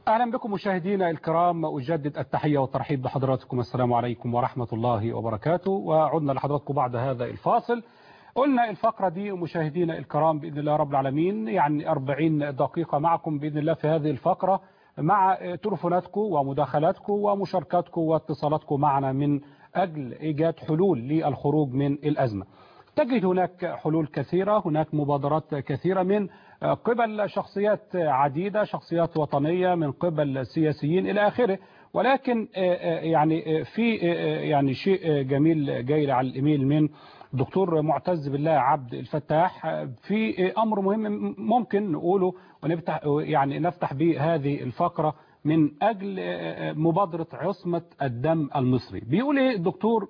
أهلا بكم مشاهدينا الكرام أجدد التحية والترحيب بحضراتكم السلام عليكم ورحمة الله وبركاته وعدنا لحضراتكم بعد هذا الفاصل قلنا الفقرة دي مشاهدينا الكرام بإذن الله رب العالمين يعني 40 دقيقة معكم بإذن الله في هذه الفقرة مع تلفوناتكم ومداخلاتكم ومشاركاتكم واتصالاتكم معنا من أجل إيجاد حلول للخروج من الأزمة تجد هناك حلول كثيرة هناك مبادرات كثيرة من قبل شخصيات عديدة شخصيات وطنية من قبل سياسيين إلى آخره ولكن يعني في يعني شيء جميل جاي على الإيميل من دكتور معتز بالله عبد الفتاح في أمر مهم ممكن نقوله ونفتح يعني نفتح به هذه الفقرة من أجل مبادرة عصمة الدم المصري بيقول ايه الدكتور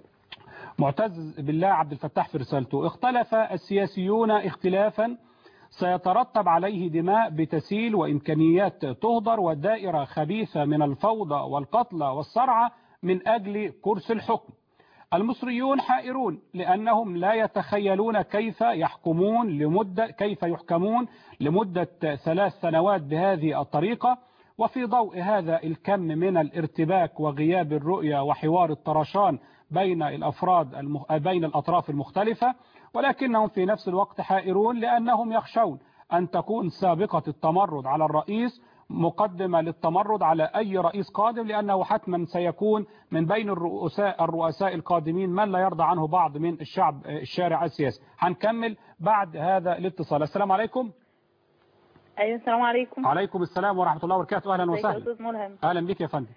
معتز بالله عبد الفتاح في رسالته اختلف السياسيون اختلافا سيترتب عليه دماء بتسيل وإمكانيات تهدر ودائرة خبيثة من الفوضى والقتل والصرعة من أجل كرسي الحكم المصريون حائرون لأنهم لا يتخيلون كيف يحكمون لمدة كيف يحكمون لمدة ثلاث سنوات بهذه الطريقة وفي ضوء هذا الكم من الارتباك وغياب الرؤية وحوار الطرشان بين الأفراد المخ... بين الأطراف المختلفة ولكنهم في نفس الوقت حائرون لأنهم يخشون أن تكون سابقة التمرد على الرئيس مقدمة للتمرد على أي رئيس قادم لأنه حتما سيكون من بين الرؤساء الرؤساء القادمين من لا يرضى عنه بعض من الشعب الشارع السياسي هنكمل بعد هذا الاتصال السلام عليكم ايوه السلام عليكم عليكم السلام ورحمة الله وبركاته أهلا ازيك يا وسهلا استاذ ملهم أهلا بك يا فندم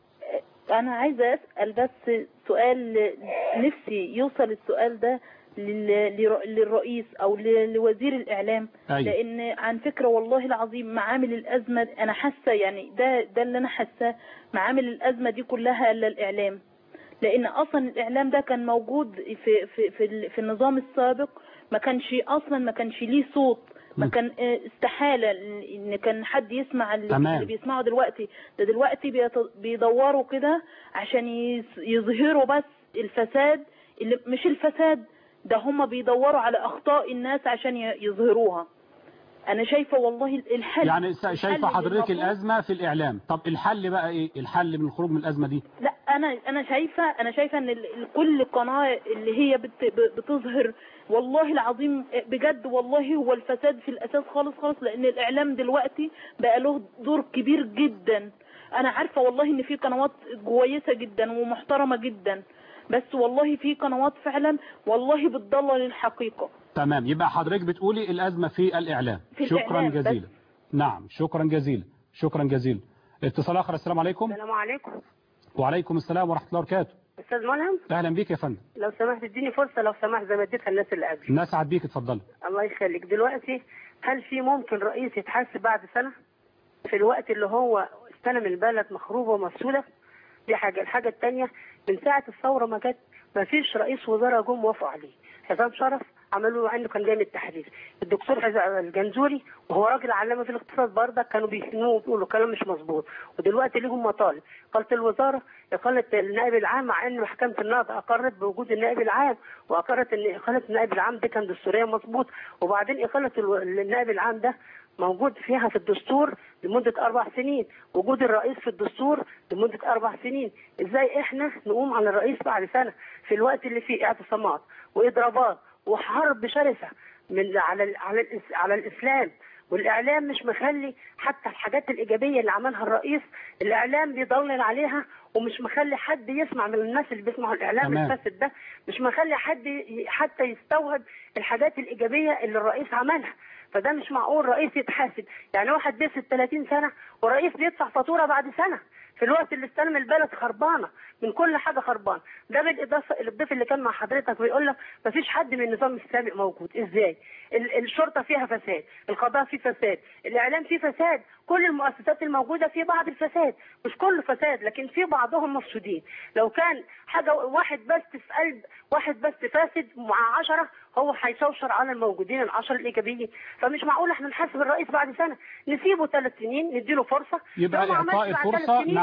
انا عايزه اسال بس سؤال نفسي يوصل السؤال ده لل- لر- للرئيس او ل- لوزير الاعلام أيوة. لان عن فكره والله العظيم معامل الازمه انا حاسه يعني ده ده اللي انا حاساه معامل الازمه دي كلها الا الاعلام لان اصلا الاعلام ده كان موجود في في في, ال- في النظام السابق ما كانش اصلا ما كانش ليه صوت ما م. كان آه، استحاله ان كان حد يسمع اللي, تمام. اللي بيسمعه دلوقتي ده دلوقتي بيت- بيدوروا كده عشان يز- يظهروا بس الفساد اللي مش الفساد ده هم بيدوروا على اخطاء الناس عشان ي- يظهروها انا شايفه والله الحل يعني س- الحل شايفة اللي حضرتك المفروض- الأزمة في الإعلام طب الحل بقى إيه الحل من الخروج من الأزمة دي لا انا انا شايفه انا شايفه ان ال- ال- كل قناه اللي هي بت ب- بتظهر والله العظيم بجد والله هو الفساد في الاساس خالص خالص لان الاعلام دلوقتي بقى له دور كبير جدا انا عارفه والله ان في قنوات كويسه جدا ومحترمه جدا بس والله في قنوات فعلا والله بتضلل الحقيقه تمام يبقى حضرتك بتقولي الأزمة في الإعلام في شكرا الإعلام بس. جزيلا نعم شكرا جزيلا شكرا جزيلا اتصال آخر السلام عليكم السلام عليكم وعليكم السلام ورحمة الله وبركاته استاذ ملهم أهلا بيك يا فندم لو سمحت اديني فرصه لو سمحت زي ما اديتها الناس اللي قبل نسعد بيك اتفضلي الله يخليك دلوقتي هل في ممكن رئيس يتحاسب بعد سنه في الوقت اللي هو استلم البلد مخروبه ومفسوده دي حاجه الحاجه الثانيه من ساعه الثوره ما جت ما فيش رئيس وزراء جم وافقوا عليه حسام شرف عملوا عنه كان جاي من التحرير الدكتور حز- الجنزوري وهو راجل علامه في الاقتصاد برضه كانوا بيسنوه وبيقولوا كلام مش مظبوط ودلوقتي ليهم مطالب قالت الوزاره اقاله النائب العام مع ان محكمه النقض اقرت بوجود النائب العام واقرت ان اقاله النائب العام دي كان دستوريا مظبوط وبعدين اقاله الو- النائب العام ده موجود فيها في الدستور لمدة أربع سنين وجود الرئيس في الدستور لمدة أربع سنين إزاي إحنا نقوم على الرئيس بعد سنة في الوقت اللي فيه اعتصامات وإضرابات وحرب شرسة من على ال- على الإس- على الإسلام والإعلام مش مخلي حتى الحاجات الإيجابية اللي عملها الرئيس الإعلام بيضلل عليها ومش مخلي حد يسمع من الناس اللي بيسمعوا الإعلام تمام. الفاسد ده مش مخلي حد ي- حتى يستوعب الحاجات الإيجابية اللي الرئيس عملها فده مش معقول رئيس يتحاسب يعني واحد بيسد 30 سنة ورئيس بيدفع فاتورة بعد سنة في الوقت اللي استلم البلد خربانة من كل حاجة خربانة ده بالإضافة الضيف اللي كان مع حضرتك بيقول لك مفيش حد من النظام السابق موجود إزاي ال- الشرطة فيها فساد القضاء فيه فساد الإعلام فيه فساد كل المؤسسات الموجودة في بعض الفساد مش كله فساد لكن في بعضهم مفسودين لو كان حاجة واحد بس في قلب واحد بس فاسد مع عشرة هو هيشوشر على الموجودين العشر الإيجابيين فمش معقول احنا نحاسب الرئيس بعد سنة نسيبه ثلاث سنين نديله فرصة يبقى لو ما عملش إعطاء بعد الفرصة ثلاث سنين، نعم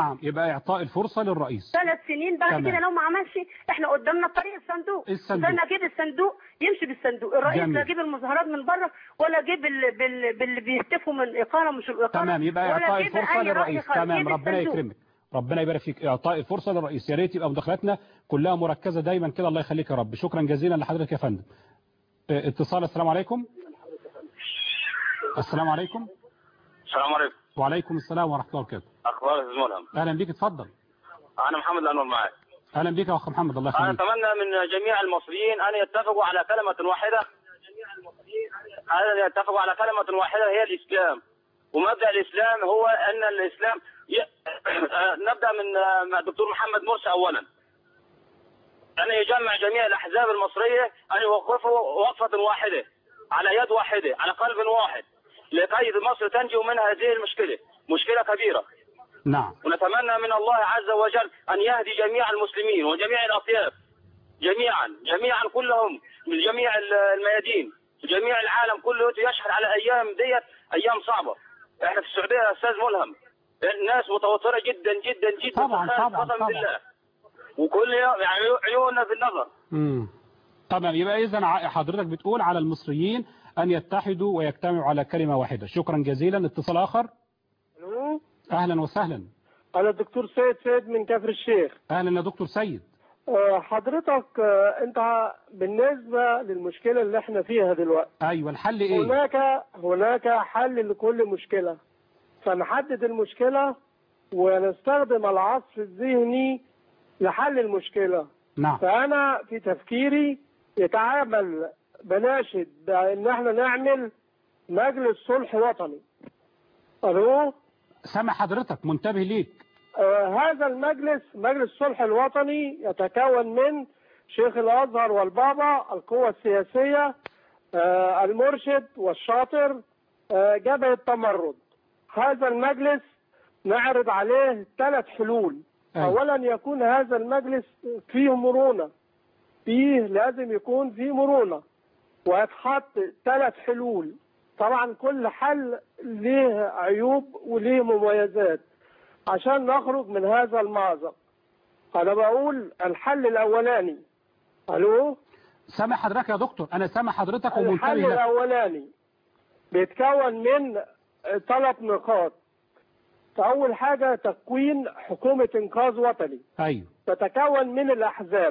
نعم يبقى إعطاء الفرصة للرئيس ثلاث سنين بعد تمام. كده لو ما عملش احنا قدامنا طريق الصندوق الصندوق. انا اجيب الصندوق يمشي بالصندوق الرئيس جميل. لا يجيب المظاهرات من بره ولا يجيب ال- بال... باللي بيهتفوا من الاقاله مش الاقاله تمام يبقى ولا إعطاء يجيب الفرصة أي رأي للرئيس خالص. تمام يجيب ربنا الصندوق. يكرمك ربنا يبارك فيك إعطاء الفرصة للرئيس يا ريت يبقى مداخلاتنا كلها مركزة دايما كده الله يخليك يا رب شكرا جزيلا لحضرتك يا فندم اه، اتصال السلام عليكم السلام عليكم السلام عليكم وعليكم السلام ورحمة الله وبركاته اخبار استاذ ملهم أهلا بيك اتفضل انا محمد الانور معك أهلا بيك يا أخ محمد الله انا يخليك اتمنى من جميع المصريين ان يتفقوا على كلمه واحده ان يتفقوا على كلمه واحده هي الاسلام ومبدا الاسلام هو ان الاسلام ي... نبدا من مع الدكتور محمد مرسي اولا ان يجمع جميع الاحزاب المصريه ان يوقفوا وقفه واحده على يد واحده على قلب واحد لكي مصر تنجو من هذه المشكله مشكله كبيره نعم ونتمنى من الله عز وجل أن يهدي جميع المسلمين وجميع الأطياف جميعا جميعا كلهم من جميع الميادين جميع العالم كله يشهد على أيام ديت أيام صعبة احنا في السعودية يا أستاذ ملهم الناس متوترة جدا جدا جدا طبعاً، بخلاف طبعاً، قسم طبعاً. بالله وكل يوم يعني عيوننا في النظر مم. تمام يبقى إذا حضرتك بتقول على المصريين أن يتحدوا ويجتمعوا على كلمة واحدة شكرا جزيلا اتصال آخر الو أهلا وسهلا انا الدكتور سيد سيد من كفر الشيخ أهلا يا دكتور سيد آه، حضرتك آه، انت بالنسبه للمشكله اللي احنا فيها دلوقتي أيوة الحل إيه هناك هناك حل لكل مشكله فنحدد المشكله ونستخدم العصف الذهني لحل المشكله نعم فانا في تفكيري يتعامل بناشد بان احنا نعمل مجلس صلح وطني الو سامع حضرتك منتبه ليك آه، هذا المجلس مجلس الصلح الوطني يتكون من شيخ الازهر والبابا القوى السياسيه آه، المرشد والشاطر آه، جبهه التمرد هذا المجلس نعرض عليه ثلاث حلول أيوة. اولا يكون هذا المجلس فيه مرونه فيه لازم يكون فيه مرونه ويتحط ثلاث حلول طبعا كل حل ليه عيوب وليه مميزات عشان نخرج من هذا المأزق انا بقول الحل الاولاني الو سامع حضرتك يا دكتور أنا سامع حضرتك الحل ومنتبه لك الاولاني بيتكون من ثلاث نقاط اول حاجه تكوين حكومه انقاذ وطني أيوة تتكون من الاحزاب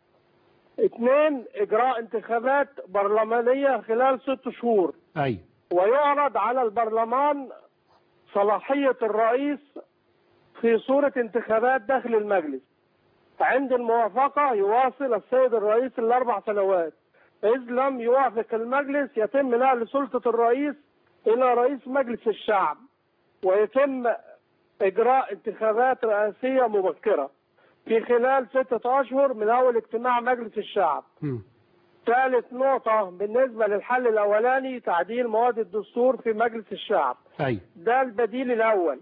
اثنين اجراء انتخابات برلمانيه خلال ست شهور أيوة ويعرض على البرلمان صلاحية الرئيس في صورة انتخابات داخل المجلس عند الموافقة يواصل السيد الرئيس الأربع سنوات إذ لم يوافق المجلس يتم نقل سلطة الرئيس إلى رئيس مجلس الشعب ويتم إجراء انتخابات رئاسية مبكرة في خلال ستة أشهر من أول اجتماع مجلس الشعب مم. ثالث نقطة بالنسبة للحل الأولاني تعديل مواد الدستور في مجلس الشعب أيوة ده البديل الأول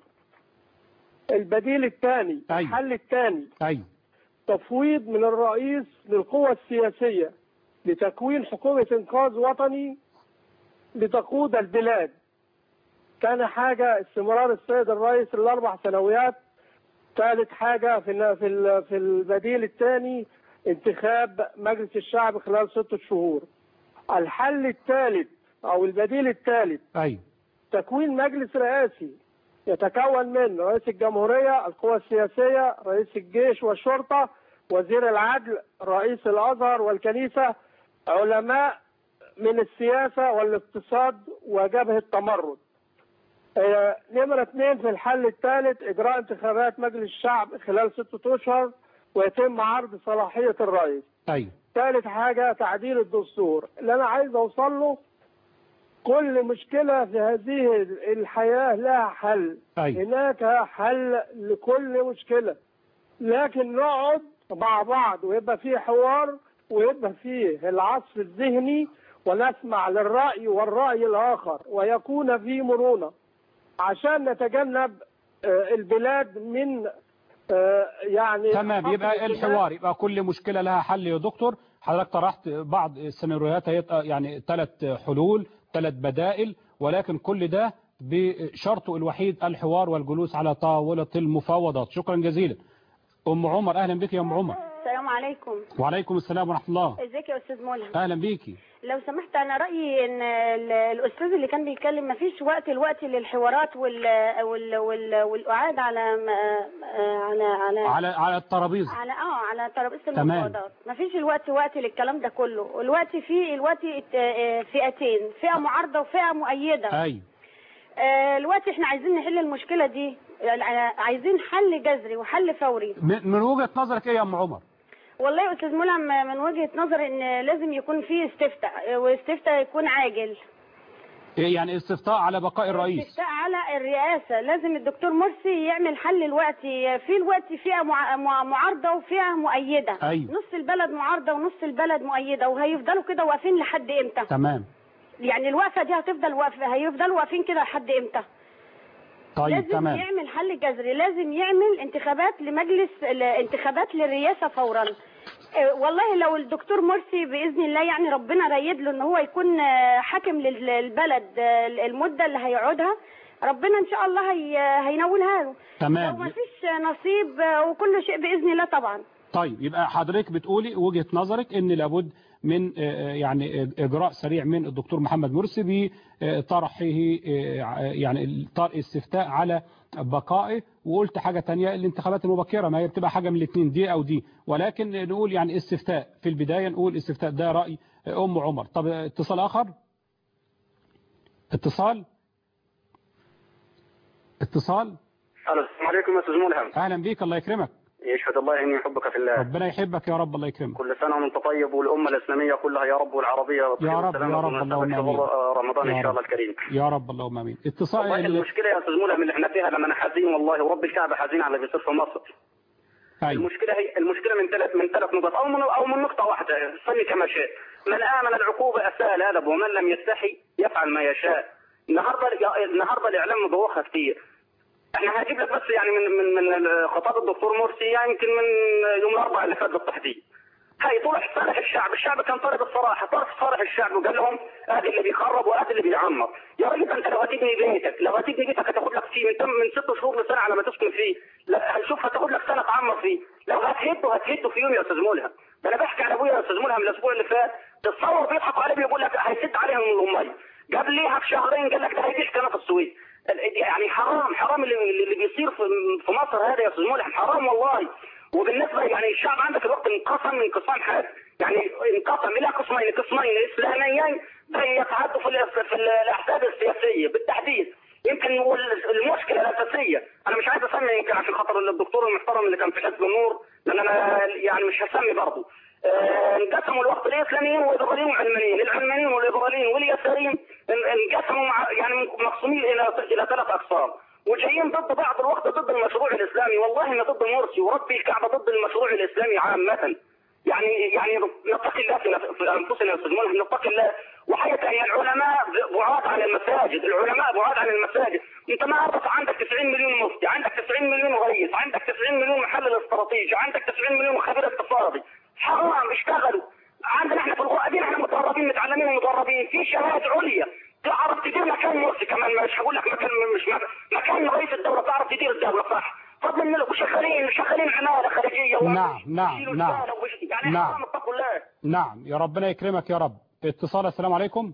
البديل الثاني أيوة. الحل الثاني أيوة تفويض من الرئيس للقوى السياسية لتكوين حكومة إنقاذ وطني لتقود البلاد ثاني حاجة استمرار السيد الرئيس الأربع سنوات ثالث حاجة في ال- في ال- في البديل الثاني انتخاب مجلس الشعب خلال ستة شهور الحل الثالث أو البديل الثالث أيوة تكوين مجلس رئاسي يتكون من رئيس الجمهورية القوى السياسية رئيس الجيش والشرطة وزير العدل رئيس الأزهر والكنيسة علماء من السياسة والاقتصاد وجبهة التمرد آه، نمرة اثنين في الحل الثالث إجراء انتخابات مجلس الشعب خلال ستة أشهر ويتم عرض صلاحية الرئيس أيوة ثالث حاجة تعديل الدستور اللي أنا عايز أوصل له كل مشكلة في هذه الحياة لها حل أيوة. هناك حل لكل مشكلة لكن نقعد مع بعض ويبقى فيه حوار ويبقى فيه العصف الذهني ونسمع للرأي والرأي الآخر ويكون فيه مرونة عشان نتجنب آه، البلاد من آه، يعني تمام حصر يبقى البلاد الحوار يبقى كل مشكلة لها حل يا دكتور حضرتك طرحت بعض السيناريوهات هي يعني ثلاث حلول ثلاث بدائل ولكن كل ده بشرطه الوحيد الحوار والجلوس على طاولة المفاوضات شكرا جزيلا أم عمر أهلا بك يا أم عمر السلام عليكم وعليكم السلام ورحمة الله ازيك يا استاذ ملهم أهلا بيكي لو سمحت انا رايي ان ال- الاستاذ اللي كان بيتكلم مفيش وقت الوقت للحوارات وال وال وال والقعاد على م- آه، على على على على الترابيزة على اه على ترابيزه تمام. المفاوضات مفيش الوقت وقت للكلام ده كله الوقت فيه الوقت ات- آه، فئتين فئه معارضه وفئه مؤيده أيوة آه، الوقت احنا عايزين نحل المشكله دي يعني عايزين حل جذري وحل فوري من من وجهة نظرك إيه يا أم عمر والله يا استاذ ملهم من وجهه نظري ان لازم يكون في استفتاء واستفتاء يكون عاجل إيه يعني استفتاء على بقاء الرئيس استفتاء على الرئاسه لازم الدكتور مرسي يعمل حل الوقت في الوقت فئه مع- مع- معارضه وفئه مؤيده أيوة. نص البلد معارضه ونص البلد مؤيده وهيفضلوا كده واقفين لحد امتى تمام يعني الوقفه دي هتفضل واقفه هيفضلوا واقفين كده لحد امتى طيب لازم تمام يعمل حل جذري لازم يعمل انتخابات لمجلس ال- انتخابات للرئاسه فورا اه، والله لو الدكتور مرسي باذن الله يعني ربنا رايد له ان هو يكون اه، حاكم لل- للبلد اه، المده اللي هيقعدها ربنا ان شاء الله هي هينولها له تمام. لو ما فيش نصيب اه، وكل شيء باذن الله طبعا طيب يبقى حضرتك بتقولي وجهة نظرك ان لابد من آه، آه، يعني آه، اجراء سريع من الدكتور محمد مرسي بطرحه آه، يعني طرح استفتاء على بقائه وقلت حاجة تانية الانتخابات المبكرة ما هي بتبقى حاجة من الاثنين دي او دي ولكن نقول يعني استفتاء في البداية نقول استفتاء ده رأي ام عمر طب اتصال اخر اتصال اتصال السلام عليكم يا استاذ ملهم اهلا بيك الله يكرمك يشهد الله اني احبك في الله ربنا يحبك يا رب الله يكرمك كل سنه وانت طيب والامه الاسلاميه كلها يا رب والعربيه يا رب، يا رب، اللهم آمين. رمضان يا ان شاء رب. الله الكريم يا رب اللهم امين اتصال والله ال- المشكله يا استاذ ملهم اللي احنا فيها لما انا حزين والله ورب الكعبه حزين على اللي بيصير في مصر أيوة. المشكله هي المشكله من ثلاث من ثلاث نقط او من او من نقطه واحده سمي كما شئت من امن العقوبه اساء الادب ومن لم يستحي يفعل ما يشاء النهارده النهارده الاعلام مدوخها كتير احنا هجيب لك بس يعني من من من خطاب الدكتور مرسي يعني يمكن من يوم الاربعاء اللي فات بالتحديد هاي طرح صالح الشعب الشعب كان طالب الصراحه طرح صالح الشعب وقال لهم ادي اللي بيخرب وادي اللي بيعمر يا راجل انت لو هتبني بيتك لو هتبني بيتك هتاخد لك فيه من تم من ست شهور لسنه على ما تسكن فيه لا هنشوف هتاخد لك سنه تعمر فيه لو هتهده هتهده في يوم يا استاذ ملهم ده انا بحكي على ابويا يا استاذ ملهم الاسبوع اللي فات تتصور بيضحكوا عليه بيقول لك هيسد عليهم الميه قبليها بشهرين قال لك ده هيبيع قناه السويس يعني حرام حرام اللي, اللي بيصير في في مصر هذا يا استاذ ملحم حرام والله وبالنسبه يعني الشعب عندك الوقت انقسم انقسام حاد يعني انقسم الى قسمين قسمين اسلاميين يتعدوا في ال- في الاحزاب السياسيه بالتحديد يمكن هو المشكله الاساسيه انا مش عايز اسمي يمكن عشان خاطر الدكتور المحترم اللي كان في حزب النور لان انا يعني مش هسمي برضه آه، انقسموا الوقت الاسلاميين والليبراليين والعلمانيين، العلمانيين والليبراليين واليساريين ان- انقسموا مع يعني مقسومين الى الى ثلاث اقسام، وجايين ضد بعض الوقت ضد المشروع الاسلامي، والله انا ضد مرسي وربي الكعبه ضد المشروع الاسلامي عامه. يعني يعني نتقي الله في نف- في انفسنا يا استاذ ملهم نتقي الله وحاجه ثانيه العلماء بعاد عن المساجد، العلماء بعاد عن المساجد، انت ما عرفت عندك 90 مليون مفتي، عندك 90 مليون رئيس، عندك 90 مليون محلل استراتيجي، عندك 90 مليون خبير اقتصادي، حرام اشتغلوا عندنا احنا في القرآن احنا متدربين متعلمين ومدربين في شهادات عليا تعرف تدير مكان مرسي كمان مش هقول لك مكان مش مكان, مكان رئيس الدوله تعرف تدير الدوله صح فضلا من وشغالين شغالين عماله خارجيه نعم، نعم، ويشيلوا نعم. الدولة ويش- يعني نعم. حرام اتقوا الله نعم يا ربنا يكرمك يا رب اتصال السلام عليكم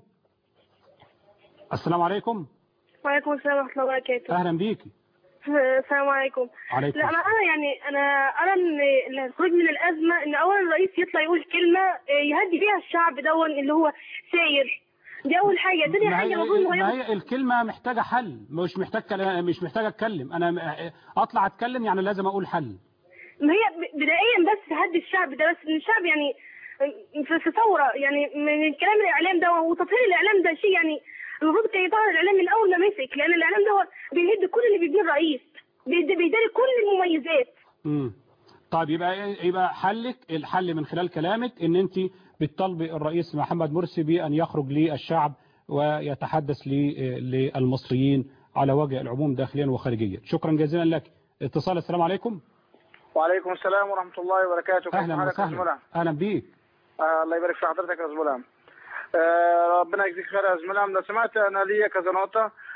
السلام عليكم وعليكم السلام ورحمة الله وبركاته اهلا بيكي السلام عليكم عليكم لا ما أنا يعني أنا أرى إن الخروج من الأزمة إن أولا الرئيس يطلع يقول كلمة آه، يهدي بيها الشعب دون اللي هو ساير دي أول حاجة تاني ما حاجة هي, المفروض إن هو ما ياخد- هي الكلمة محتاجة حل مش محتاج كلام مش محتاج اتكلم انا م- اطلع اتكلم يعني لازم اقول حل ما هي ب- بدائيا بس تهدي الشعب ده بس إن الشعب يعني في في ثورة يعني من كلام الإعلام ده وتطهير الإعلام ده شيء يعني المفروض كان يطهر الإعلام من أول ما مسك لأن الإعلام ده هو بيهد كل اللي بيبنيه الرئيس بيد- بيداري كل المميزات امم طيب يبقى يبقى حلك الحل من خلال كلامك ان انت بتطالبي الرئيس محمد مرسي بان يخرج للشعب ويتحدث ل- للمصريين على وجه العموم داخليا وخارجيا شكرا جزيلا لك اتصال السلام عليكم وعليكم السلام ورحمة الله وبركاته كيف اهلا حالك يا وسهلا زملاء اهلا بيك آه الله يبارك في حضرتك يا زملاء آه ربنا يجزيك خير يا زملاء لو سمعت انا ليا كذا نقطة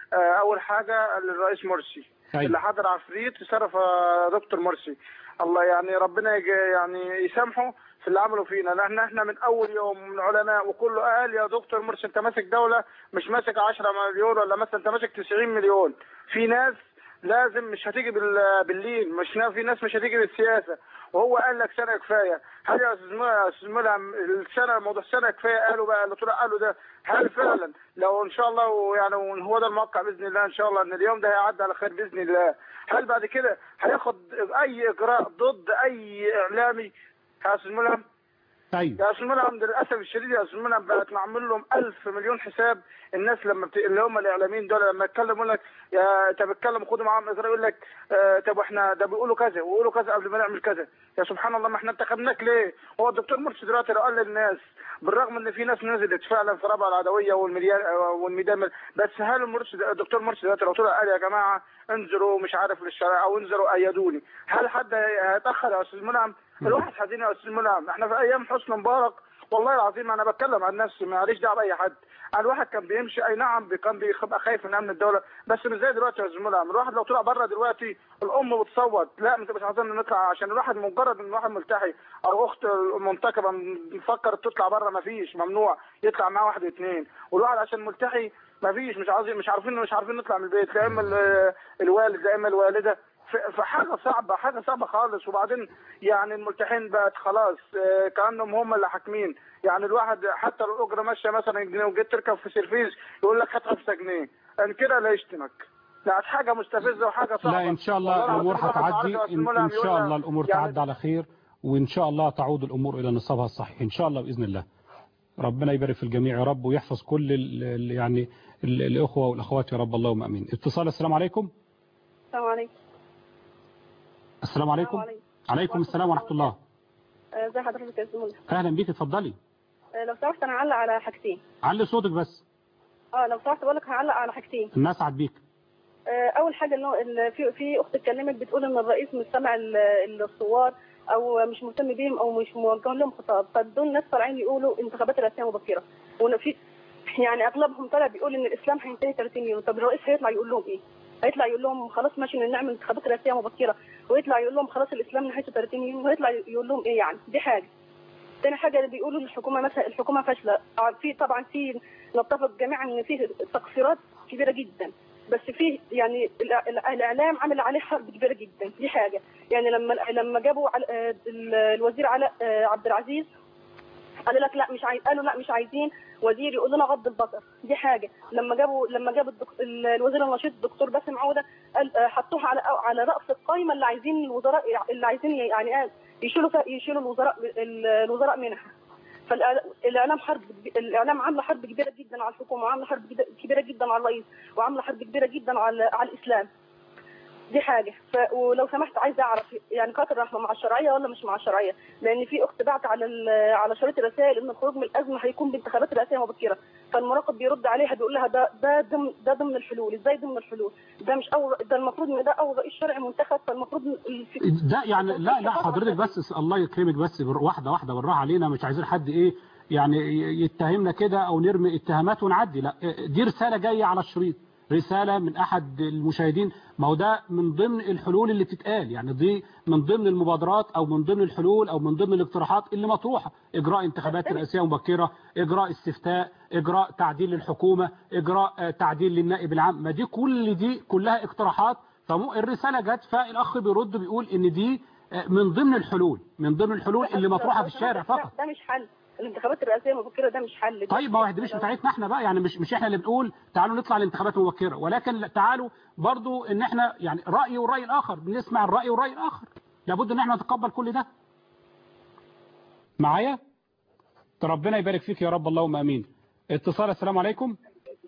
آه، اول حاجه للرئيس مرسي أيوة. اللي حضر عفريت صرف آه، دكتور مرسي الله يعني ربنا يج- يعني يسامحه في اللي عمله فينا لان احنا من اول يوم من علماء وكله قال يا دكتور مرسي انت ماسك دوله مش ماسك 10 مليون ولا مثلا انت ماسك 90 مليون في ناس لازم مش هتيجي بال- باللين مش نا- في ناس مش هتيجي بالسياسه وهو قال لك سنه كفايه هل يا استاذ مل- يا استاذ ملهم السنه موضوع السنه كفايه قالوا بقى اللي طلع قالوا ده هل فعلا لو ان شاء الله ويعني هو ده الموقع باذن الله ان شاء الله ان اليوم ده هيعدي على خير باذن الله هل بعد كده هياخد اي اجراء ضد اي اعلامي يا استاذ ملهم طيب يا استاذ ملهم للاسف الشديد يا استاذ ملهم بقت معمول لهم ألف مليون حساب الناس لما بت... اللي هم الاعلاميين دول لما يتكلموا يقول لك يا طب اتكلم خدوا معاهم اجراء يقول لك آه طب احنا ده بيقولوا كذا ويقولوا كذا قبل ما نعمل كذا يا سبحان الله ما احنا انتخبناك ليه؟ هو الدكتور مرسي دلوقتي لو قال للناس بالرغم ان في ناس نزلت فعلا في ربع العدويه والمليان والميدان بس هل المرسي الدكتور مرسي دلوقتي لو طلع قال يا جماعه انزلوا مش عارف للشارع او انزلوا ايدوني هل حد هيتاخر يا استاذ منعم؟ الواحد حزين يا استاذ منعم احنا في ايام حسني مبارك والله العظيم انا بتكلم عن نفسي ماليش دعوه باي حد الواحد كان بيمشي اي نعم بي- كان بيبقى خايف من امن الدوله بس مش زي دلوقتي يا استاذ منعم الواحد لو طلع بره دلوقتي الام بتصوت لا ما تبقاش عايزين نطلع عشان الواحد مجرد ان الواحد ملتحي او اخت منتخبه مفكر تطلع بره ما فيش ممنوع يطلع معاه واحد واثنين والواحد عشان ملتحي ما فيش مش عايزين مش عارفين مش عارفين نطلع من البيت لا اما ال- الوالد لا اما الوالده ف- فحاجه صعبه حاجه صعبه خالص وبعدين يعني الملتحين بقت خلاص آه، كانهم هم اللي حاكمين يعني الواحد حتى لو الاجره ماشيه مثلا جنيه وجيت تركب في سيرفيس يقول لك هات 5 جنيه ان كده لا يشتمك لا حاجه مستفزه وحاجه صعبه لا ان شاء والله الله الامور العظيم الواحد هتعدي عارف يا ان, أستاذ إن ملهم شاء يقول الله الامور يعني تعدي على خير وان شاء الله تعود الامور الى نصابها الصحيح ان شاء الله باذن الله ربنا يبارك في الجميع يا رب ويحفظ كل ال ال يعني ال الاخوه والاخوات يا رب اللهم امين اتصال السلام عليكم السلام عليكم السلام عليكم عليكم. عليكم السلام ورحمه الله آه، ازي حضرتك يا زميلي اهلا بيك اتفضلي آه، لو سمحت انا هعلق على حاجتين علي صوتك بس اه لو سمحت بقول لك هعلق على حاجتين الناس عاد بيك آه، اول حاجه انه ال- في في اخت اتكلمت بتقول ان الرئيس مش سامع ال- الثوار او مش مهتم بيهم او مش موجه لهم خطاب فدول ناس طالعين يقولوا انتخابات رئاسيه مبكره وان في يعني اغلبهم طالع بيقول ان الاسلام هينتهي 30 يوم طب الرئيس هيطلع يقول لهم ايه؟ هيطلع يقول لهم خلاص ماشي نعمل انتخابات رئاسيه مبكره ويطلع يقول لهم خلاص الاسلام نهايته 30 يوم ويطلع يقول لهم ايه يعني دي حاجه تاني حاجه اللي بيقولوا الحكومه مثلا الحكومه فاشله آه، في طبعا في نتفق جميعا ان في تقصيرات كبيره جدا بس في يعني الإع- الإع- الاعلام عمل عليه حرب كبيره جدا دي حاجه يعني لما لما جابوا على آه، ال- الوزير علاء آه، عبد العزيز قالوا لك لا مش عايز قالوا لا مش عايزين وزير يقول لنا غض البصر دي حاجه لما جابوا لما جاب الدك... ال- الوزير النشيط الدكتور باسم عوده قال آه، حطوها على على راس القائمه اللي عايزين الوزراء اللي عايزين يعني آه، يشيلوا فيها- يشيلوا الوزراء ال- الوزراء منها فالاعلام حرب الاعلام عامله حرب كبيره جدا على الحكومه وعامله حرب جد- كبيره جدا على الرئيس وعامله حرب كبيره جدا على على الاسلام دي حاجه ف... ولو سمحت عايزه اعرف يعني قاتل الرحمه مع الشرعيه ولا مش مع الشرعيه لان في اخت بعت على ال... على شريط الرسائل ان الخروج من الازمه هيكون بانتخابات رئاسيه مبكره فالمراقب بيرد عليها بيقول لها ده ده ضمن ده ضمن الحلول ازاي ضمن الحلول ده مش اول ده المفروض ان ده اول رئيس شرعي منتخب فالمفروض ال- في- ده يعني لا لا حضرتك بس الله يكرمك بس بر- واحده واحده بالراحه علينا مش عايزين حد ايه يعني ي- يتهمنا كده او نرمي اتهامات ونعدي لا دي رساله جايه على الشريط رساله من احد المشاهدين ما هو ده من ضمن الحلول اللي بتتقال يعني دي من ضمن المبادرات او من ضمن الحلول او من ضمن الاقتراحات اللي مطروحه اجراء انتخابات رئاسيه مبكره اجراء استفتاء اجراء تعديل للحكومه اجراء آه، تعديل للنائب العام ما دي كل دي كلها اقتراحات فالرساله جت فالاخ بيرد بيقول ان دي آه، من ضمن الحلول من ضمن الحلول اللي مطروحه في الشارع لا، فقط ده مش حل الانتخابات الرئاسيه المبكره ده مش حل طيب ما هو دي مش بتاعتنا احنا بقى يعني مش مش احنا اللي بنقول تعالوا نطلع لانتخابات مبكره ولكن لا، تعالوا برضو ان احنا يعني راي والراي الاخر بنسمع الراي والراي الاخر لابد ان احنا نتقبل كل ده معايا ربنا يبارك فيك يا رب اللهم امين اتصال السلام عليكم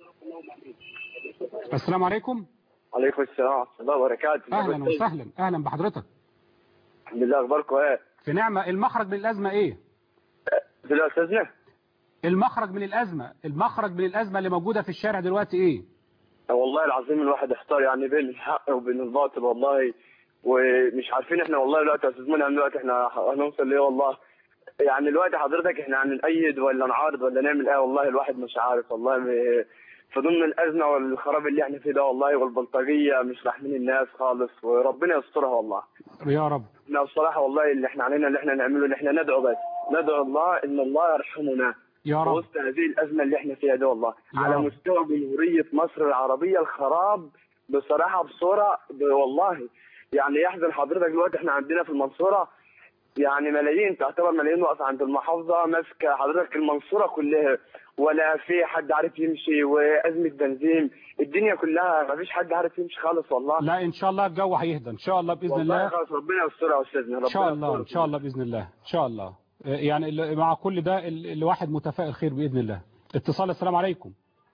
السلام عليكم عليكم السلام ورحمة الله وبركاته اهلا وسهلا اهلا بحضرتك الحمد لله اخباركم ايه؟ في نعمه المخرج من الازمه ايه في استاذنا المخرج من الازمه المخرج من الازمه اللي موجوده في الشارع دلوقتي ايه والله العظيم الواحد احتار يعني بين الحق وبين الباطل والله ومش عارفين احنا والله دلوقتي يا استاذ منعم دلوقتي احنا هنوصل ليه والله يعني دلوقتي حضرتك احنا هنأيد ولا نعارض ولا نعمل ايه والله الواحد مش عارف والله م... في ضمن الازمه والخراب اللي احنا فيه ده والله والبلطجيه مش راحمين الناس خالص وربنا يسترها والله يا رب احنا بصراحه والله اللي احنا علينا اللي احنا نعمله اللي احنا ندعو بس ندعو الله ان الله يرحمنا يا رب وسط هذه الازمه اللي احنا فيها دي والله يا على رب. مستوى جمهوريه مصر العربيه الخراب بصراحه بصوره ب- والله يعني يحزن حضرتك دلوقتي احنا عندنا في المنصوره يعني ملايين تعتبر ملايين واقفه عند المحافظه ماسكه حضرتك المنصوره كلها ولا في حد عارف يمشي وازمه بنزين الدنيا كلها ما فيش حد عارف يمشي خالص والله لا ان شاء الله الجو هيهدى ان شاء الله باذن والله الله خلاص ربنا يسترها يا استاذنا ان ربنا شاء الله يسترها. ان شاء الله باذن الله ان شاء الله آه، يعني ال- مع كل ده ال- الواحد متفائل خير باذن الله اتصال السلام عليكم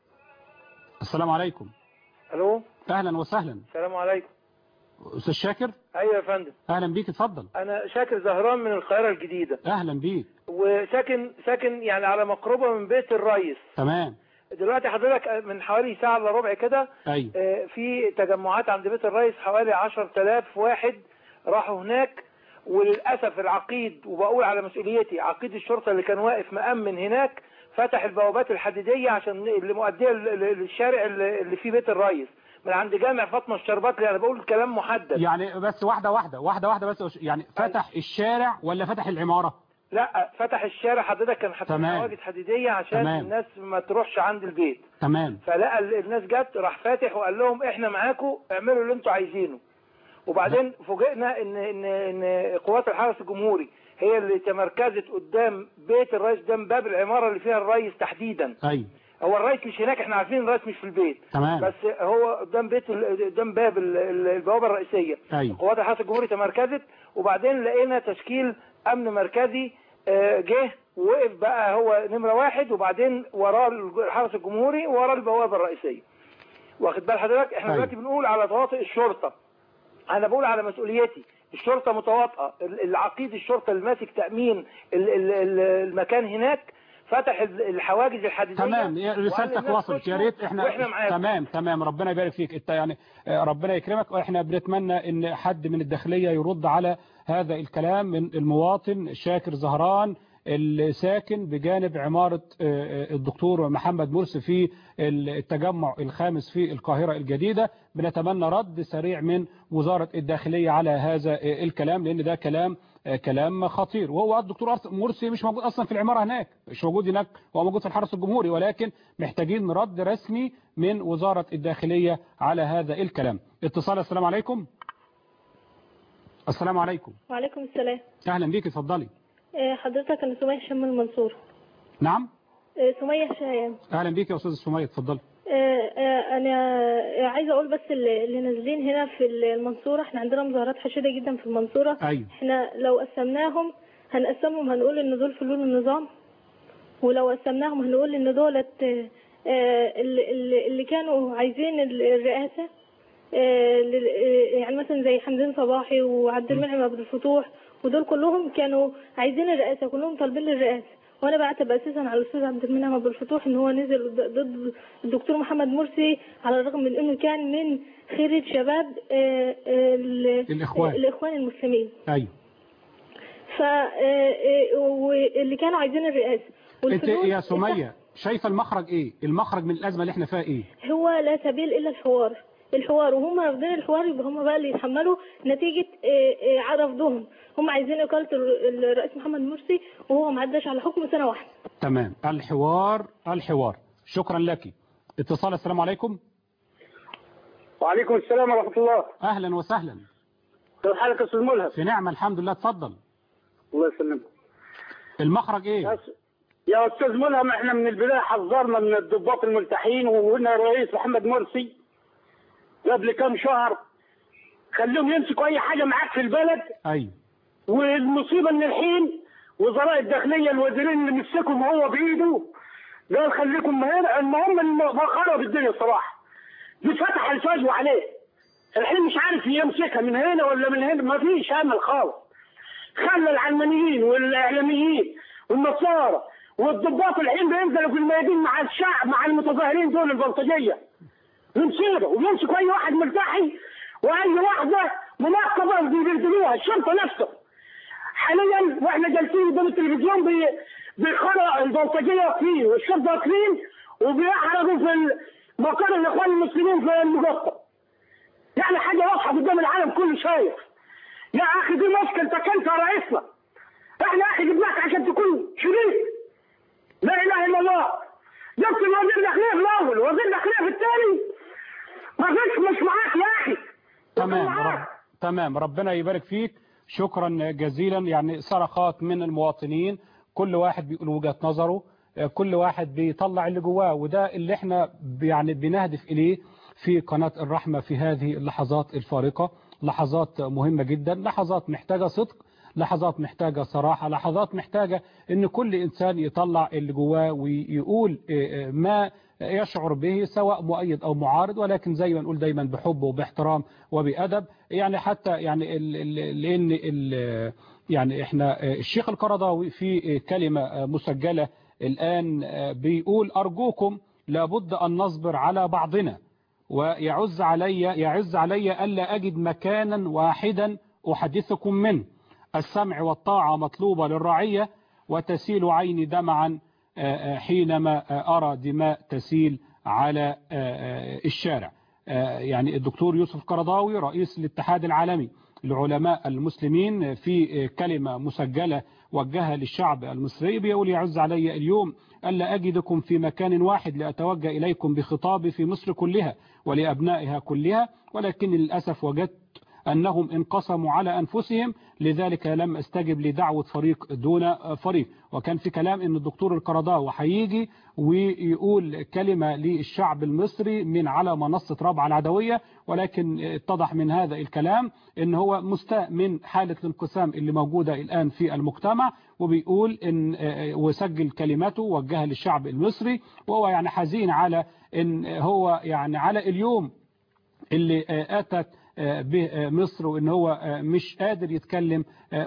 السلام عليكم الو اهلا وسهلا السلام عليكم استاذ شاكر ايوه يا فندم اهلا بيك اتفضل انا شاكر زهران من القاهره الجديده اهلا بيك وساكن ساكن يعني على مقربه من بيت الريس تمام دلوقتي حضرتك من حوالي ساعه الا ربع كده ايوه آه، في تجمعات عند بيت الريس حوالي 10000 واحد راحوا هناك وللاسف العقيد وبقول على مسؤوليتي عقيد الشرطه اللي كان واقف مأمن هناك فتح البوابات الحديديه عشان اللي مؤديه لل- لل- للشارع اللي اللي فيه بيت الريس من عند جامع فاطمه الشرباطلي انا بقول كلام محدد يعني بس واحده واحده واحده واحده بس يعني فتح الشارع ولا فتح العماره لا فتح الشارع حضرتك كان حاطط تمام. حواجز حديديه عشان تمام. الناس ما تروحش عند البيت تمام فلقى ال- الناس جت راح فاتح وقال لهم احنا معاكم اعملوا اللي انتوا عايزينه وبعدين فوجئنا ان ان ان قوات الحرس الجمهوري هي اللي تمركزت قدام بيت الرئيس قدام باب العماره اللي فيها الرئيس تحديدا ايوه هو الرئيس مش هناك احنا عارفين الرئيس مش في البيت تمام. بس هو قدام بيت ال- قدام باب ال- ال- البوابه الرئيسيه ايوه قوات الحرس الجمهوري تمركزت وبعدين لقينا تشكيل امن مركزي آه، جه ووقف بقى هو نمره واحد وبعدين وراه الحرس الجمهوري وراه البوابه الرئيسيه واخد بال حضرتك احنا أيوة. دلوقتي بنقول على تواطئ الشرطه انا بقول على مسؤوليتي الشرطه متواطئه ال- العقيد الشرطه اللي ماسك تامين ال- ال- ال- المكان هناك فتح ال- الحواجز الحديديه تمام يا- وقال رسالتك للناس وصلت يا خشوا ريت احنا واحنا معاكم تمام تمام ربنا يبارك فيك انت يعني آه، ربنا يكرمك واحنا بنتمنى ان حد من الداخليه يرد على هذا الكلام من المواطن شاكر زهران اللي ساكن بجانب عمارة آه، آه، الدكتور محمد مرسي في التجمع الخامس في القاهرة الجديدة بنتمنى رد سريع من وزارة الداخلية على هذا آه، الكلام لأن ده كلام آه، كلام خطير وهو الدكتور أرس- مرسي مش موجود أصلا في العمارة هناك مش موجود هناك هو موجود في الحرس الجمهوري ولكن محتاجين رد رسمي من وزارة الداخلية على هذا الكلام اتصال السلام عليكم السلام عليكم وعليكم السلام أهلا بيك اتفضلي آه، حضرتك انا سمية هشام من المنصورة نعم آه، سمية هشام أهلا بيك يا أستاذ سمية اتفضلي آه، آه، انا آه، عايزه اقول بس اللي اللي نازلين هنا في المنصوره احنا عندنا مظاهرات حشده جدا في المنصوره أيوة احنا لو قسمناهم هنقسمهم هنقول ان دول فلول النظام ولو قسمناهم هنقول ان دولت آه، آه، اللي- اللي اللي كانوا عايزين ال- الرئاسه آه، لل- آه، يعني مثلا زي حمدين صباحي وعبد المنعم عبد الفتوح ودول كلهم كانوا عايزين الرئاسه كلهم طالبين الرئاسه وانا بعتب اساسا على الاستاذ عبد المنعم عبد الفتوح ان هو نزل ضد ضد الدكتور محمد مرسي على الرغم من انه كان من خيرة شباب آه، آه، ال- الإخوان. الاخوان المسلمين أيوة ف آه، آه، واللي كانوا عايزين الرئاسه انت والفلوس يا سمية شايفة المخرج ايه المخرج من الأزمة اللي احنا فيها ايه هو لا سبيل الا الحوار الحوار وهم رافضين الحوار يبقى هم بقى اللي يتحملوا نتيجة آه، آه، رفضهم هم عايزين إقالة ال- الرئيس محمد مرسي وهو ما عداش على حكم سنة واحدة تمام الحوار الحوار شكرا لك اتصال السلام عليكم وعليكم السلام ورحمة الله أهلا وسهلا كيف حالك يا أستاذ ملهم في نعمة الحمد لله اتفضل الله يسلمك المخرج ايه يا أستاذ ملهم احنا من البداية حذرنا من الضباط الملتحين وقلنا الرئيس محمد مرسي قبل كام شهر خليهم يمسكوا أي حاجة معاك في البلد ايوه والمصيبة ان الحين وزراء الداخلية الوزيرين اللي مسكهم هو بإيده قال خليكم هنا المهم انه خرب الدنيا الصراحة بيتفتح الفجوة عليه الحين مش عارف يمسكها من هنا ولا من هنا ما فيش امل خالص خلى العلمانيين والاعلاميين والنصارى والضباط الحين بينزلوا في الميادين مع الشعب مع المتظاهرين دول البلطجيه يمسكوا ويمسكوا اي واحد ملتحي واي واحده منقبه بيبهدلوها الشرطه نفسه حاليا واحنا جالسين قدام التلفزيون بي- بيخرج البلطجيه فيه والشرطه واقفين وبيحرقوا في ال... مقر الاخوان المسلمين في المقطم يعني حاجه واضحه قدام العالم كله شايف يا اخي دي مشكلتك انت يا رئيسنا احنا يا اخي جبناك عشان تكون شريك لا اله الا الله جبت الوزير الاخير في الاول وزير الاخير في الثاني ما فيش مش معاك يا اخي تمام رب تمام ربنا يبارك فيك شكرا جزيلا يعني صرخات من المواطنين كل واحد بيقول وجهة نظره كل واحد بيطلع اللي جواه وده اللي احنا يعني بنهدف اليه في قناة الرحمة في هذه اللحظات الفارقة لحظات مهمة جدا لحظات محتاجة صدق لحظات محتاجة صراحة لحظات محتاجة ان كل انسان يطلع اللي جواه ويقول ما يشعر به سواء مؤيد او معارض ولكن زي ما نقول دايما بحب وباحترام وبأدب يعني حتى يعني لان يعني احنا الشيخ القرضاوي في كلمة مسجلة الآن بيقول أرجوكم لابد أن نصبر على بعضنا ويعز علي يعز علي ألا أجد مكانا واحدا أحدثكم منه السمع والطاعة مطلوبة للرعية وتسيل عيني دمعا حينما أرى دماء تسيل على الشارع يعني الدكتور يوسف قرضاوي رئيس الاتحاد العالمي لعلماء المسلمين في كلمة مسجلة وجهها للشعب المصري بيقول يعز علي اليوم ألا أجدكم في مكان واحد لأتوجه إليكم بخطابي في مصر كلها ولأبنائها كلها ولكن للأسف وجدت أنهم انقسموا على أنفسهم لذلك لم استجب لدعوة فريق دون فريق وكان في كلام أن الدكتور القرضاوي هيجي ويقول كلمة للشعب المصري من على منصة رابعة العدوية ولكن اتضح من هذا الكلام ان هو مستاء من حالة الانقسام اللي موجودة الآن في المجتمع وبيقول ان وسجل كلمته وجهها للشعب المصري وهو يعني حزين على ان هو يعني على اليوم اللي أتت بمصر وان هو مش قادر يتكلم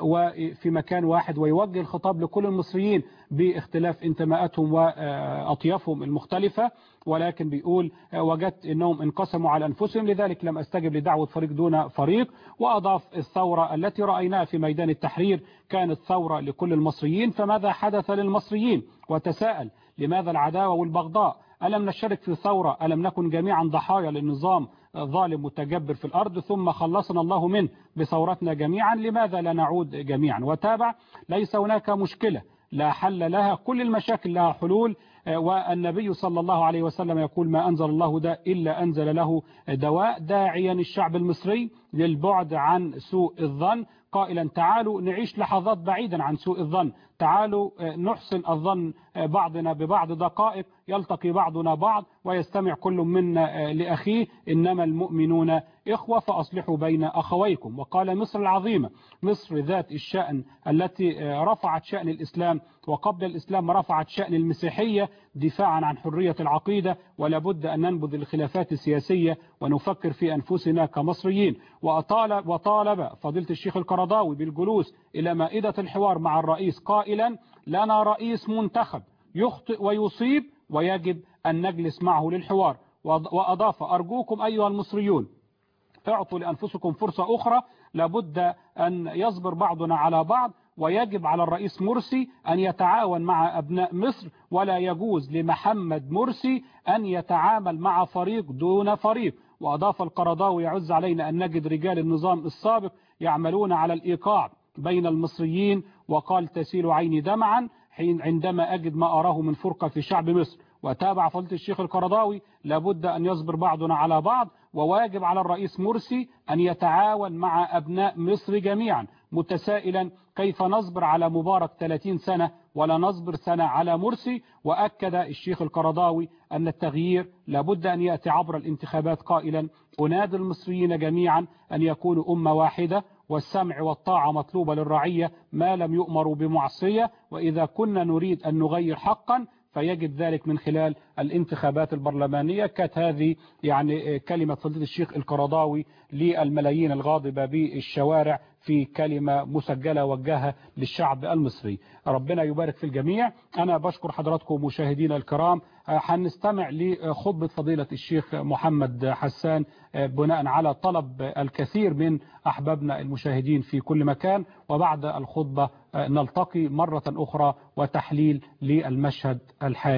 وفي مكان واحد ويوجه الخطاب لكل المصريين باختلاف انتماءاتهم واطيافهم المختلفة ولكن بيقول وجدت انهم انقسموا على انفسهم لذلك لم استجب لدعوة فريق دون فريق واضاف الثورة التي رأيناها في ميدان التحرير كانت ثورة لكل المصريين فماذا حدث للمصريين وتساءل لماذا العداوة والبغضاء ألم نشارك في ثورة ألم نكن جميعا ضحايا للنظام ظالم متجبر في الأرض ثم خلصنا الله منه بثورتنا جميعا لماذا لا نعود جميعا وتابع ليس هناك مشكلة لا حل لها كل المشاكل لها حلول والنبي صلى الله عليه وسلم يقول ما أنزل الله ده إلا أنزل له دواء داعيا الشعب المصري للبعد عن سوء الظن قائلا تعالوا نعيش لحظات بعيدا عن سوء الظن تعالوا نحسن الظن بعضنا ببعض دقائق يلتقي بعضنا بعض ويستمع كل منا لأخيه إنما المؤمنون إخوة فأصلحوا بين أخويكم وقال مصر العظيمة مصر ذات الشأن التي رفعت شأن الإسلام وقبل الإسلام رفعت شأن المسيحية دفاعا عن حرية العقيدة ولابد أن ننبذ الخلافات السياسية ونفكر في أنفسنا كمصريين وطالب, وطالب فضيلة الشيخ القرضاوي بالجلوس إلى مائدة الحوار مع الرئيس قائلا لنا رئيس منتخب يخطئ ويصيب ويجب أن نجلس معه للحوار وأضاف أرجوكم أيها المصريون اعطوا لأنفسكم فرصة أخرى لابد أن يصبر بعضنا على بعض ويجب على الرئيس مرسي أن يتعاون مع أبناء مصر ولا يجوز لمحمد مرسي أن يتعامل مع فريق دون فريق وأضاف القرضاوي يعز علينا أن نجد رجال النظام السابق يعملون على الإيقاع بين المصريين وقال تسيل عيني دمعا حين عندما أجد ما أراه من فرقة في شعب مصر وتابع فضيلة الشيخ القرضاوي لابد أن يصبر بعضنا على بعض وواجب على الرئيس مرسي أن يتعاون مع أبناء مصر جميعا متسائلا كيف نصبر على مبارك 30 سنة ولا نصبر سنة على مرسي وأكد الشيخ القرضاوي أن التغيير لابد أن يأتي عبر الانتخابات قائلا أنادي المصريين جميعا أن يكونوا أمة واحدة والسمع والطاعة مطلوبة للرعية ما لم يؤمروا بمعصية وإذا كنا نريد أن نغير حقا فيجب ذلك من خلال الانتخابات البرلمانية كانت هذه يعني كلمة فضيلة الشيخ القرضاوي للملايين الغاضبة بالشوارع في كلمة مسجلة وجهها للشعب المصري ربنا يبارك في الجميع أنا بشكر حضراتكم مشاهدينا الكرام هنستمع لخطبة فضيلة الشيخ محمد حسان بناء على طلب الكثير من أحبابنا المشاهدين في كل مكان وبعد الخطبة نلتقي مرة أخرى وتحليل للمشهد الحالي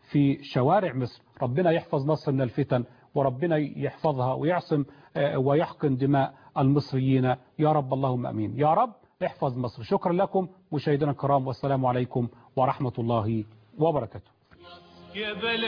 في شوارع مصر ربنا يحفظ مصر من الفتن وربنا يحفظها ويعصم آه، ويحقن دماء المصريين يا رب اللهم أمين يا رب احفظ مصر شكرا لكم مشاهدينا الكرام والسلام عليكم ورحمة الله وبركاته يا بلد